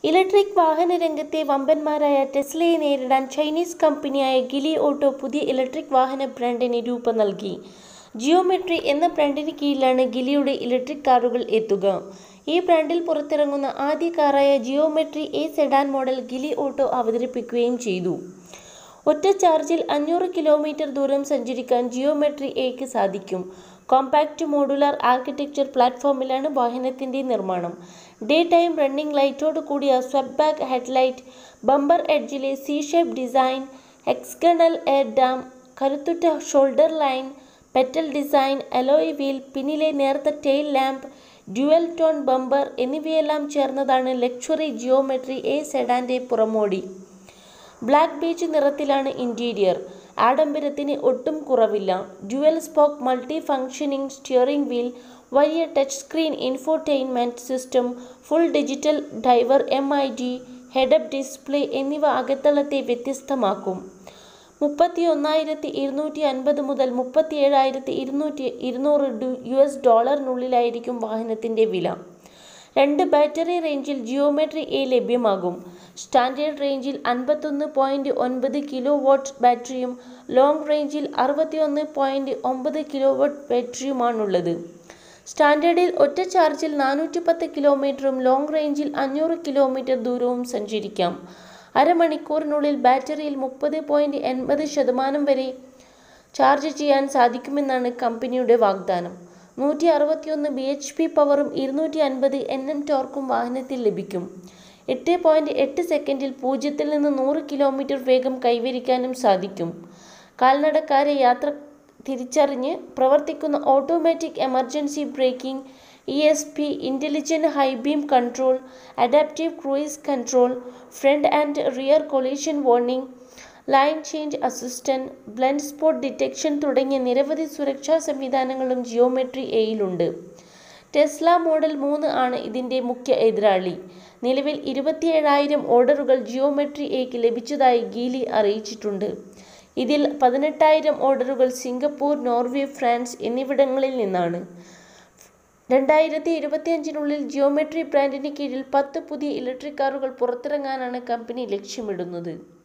electric വാഹന രംഗത്തെ വമ്പന്മാരായ ടെസ്ലയെ നേരിടാൻ ചൈനീസ് കമ്പനിയായ ഗിലി ഓട്ടോ പുതിയ ഇലക്ട്രിക് വാഹന ബ്രാൻഡിന് രൂപം നൽകി ജിയോമെട്രി എന്ന ബ്രാൻഡിന് കീഴിലാണ് ഗിലിയുടെ ഇലക്ട്രിക് കാറുകൾ എത്തുക ഈ ബ്രാൻഡിൽ പുറത്തിറങ്ങുന്ന ആദ്യ കാറായ Geometry A sedan model Geely Auto അവതരിപ്പിക്കുകയും ചെയ്തു ഒറ്റ ചാർജിൽ അഞ്ഞൂറ് കിലോമീറ്റർ ദൂരം സഞ്ചരിക്കാൻ ജിയോമെട്രി എക്ക് സാധിക്കും കോമ്പാക്റ്റ് മോഡുലാർ ആർക്കിടെക്ചർ പ്ലാറ്റ്ഫോമിലാണ് വാഹനത്തിൻ്റെ നിർമ്മാണം ഡേ ടൈം റണ്ണിംഗ് ലൈറ്റോട് കൂടിയ സ്വെപ്പ് ബാക്ക് ഹെഡ്ലൈറ്റ് ബമ്പർ എഡ്ജിലെ C shape design external air dam കരുത്തുറ്റ shoulder line petal design alloy wheel പിന്നിലെ നേർത്ത tail lamp dual tone bumper എന്നിവയെല്ലാം ചേർന്നതാണ് ലക്ഷറി ജിയോമെട്രി എ സെഡാൻ്റെ പുറമോടി ബ്ലാക്ക് ബീച്ച് നിറത്തിലാണ് ഇൻറ്റീരിയർ ആഡംബരത്തിന് ഒട്ടും കുറവില്ല dual spoke multi functioning steering wheel വലിയ touch screen infotainment system full digital driver M I D head up display എന്നിവ അകത്തളത്തെ വ്യത്യസ്തമാക്കും മുപ്പത്തി ഒന്നായിരത്തി ഇരുന്നൂറ്റി അൻപത് മുതൽ മുപ്പത്തി ഏഴായിരത്തി ഇരുന്നൂറ്റി ഇരുന്നൂറ് യു എസ് ഡോളറിനുള്ളിലായിരിക്കും വാഹനത്തിൻ്റെ വില രണ്ട് ബാറ്ററി റേഞ്ചിൽ ജിയോമെട്രി എ ലഭ്യമാകും സ്റ്റാൻഡേർഡ് റേഞ്ചിൽ അൻപത്തൊന്ന് പോയിൻറ്റ് ഒൻപത് കിലോ വാട്ട് ബാറ്ററിയും ലോങ് റേഞ്ചിൽ അറുപത്തിയൊന്ന് പോയിൻറ്റ് ഒമ്പത് കിലോ വാട്ട് ബാറ്ററിയുമാണുള്ളത് സ്റ്റാൻഡേർഡിൽ ഒറ്റ ചാർജിൽ നാനൂറ്റി പത്ത് കിലോമീറ്ററും ലോങ് റേഞ്ചിൽ അഞ്ഞൂറ് കിലോമീറ്റർ ദൂരവും സഞ്ചരിക്കാം അരമണിക്കൂറിനുള്ളിൽ ബാറ്ററിയിൽ മുപ്പത് പോയിൻറ്റ് എൺപത് ശതമാനം വരെ ചാർജ് ചെയ്യാൻ സാധിക്കുമെന്നാണ് കമ്പനിയുടെ വാഗ്ദാനം നൂറ്റി അറുപത്തിയൊന്ന് ബി എച്ച് പി പവറും ഇരുന്നൂറ്റി അൻപത് എൻ എം ടോർക്കും വാഹനത്തിൽ ലഭിക്കും എട്ട് പോയിൻറ്റ് എട്ട് സെക്കൻഡിൽ പൂജ്യത്തിൽ നിന്ന് നൂറ് കിലോമീറ്റർ വേഗം കൈവരിക്കാനും സാധിക്കും കാൽനടക്കാരെ യാത്ര തിരിച്ചറിഞ്ഞ് പ്രവർത്തിക്കുന്ന automatic emergency braking E S P intelligent high beam control adaptive cruise control front and rear collision warning lane change assistant blind spot detection തുടങ്ങിയ നിരവധി സുരക്ഷാ സംവിധാനങ്ങളും ജിയോമെട്രി എയിലുണ്ട് ടെസ്ല മോഡൽ മൂന്ന് ആണ് ഇതിൻ്റെ മുഖ്യ എതിരാളി നിലവിൽ ഇരുപത്തിയേഴായിരം ഓർഡറുകൾ ജിയോമെട്രി എക്ക് ലഭിച്ചതായി ഗീലി അറിയിച്ചിട്ടുണ്ട് ഇതിൽ പതിനെട്ടായിരം ഓർഡറുകൾ സിംഗപ്പൂർ നോർവേ ഫ്രാൻസ് എന്നിവിടങ്ങളിൽ നിന്നാണ് രണ്ടായിരത്തി ഇരുപത്തിയഞ്ചിനുള്ളിൽ ജിയോമെട്രി ബ്രാൻഡിന് കീഴിൽ പത്ത് പുതിയ ഇലക്ട്രിക് കാറുകൾ പുറത്തിറങ്ങാനാണ് കമ്പനി ലക്ഷ്യമിടുന്നത്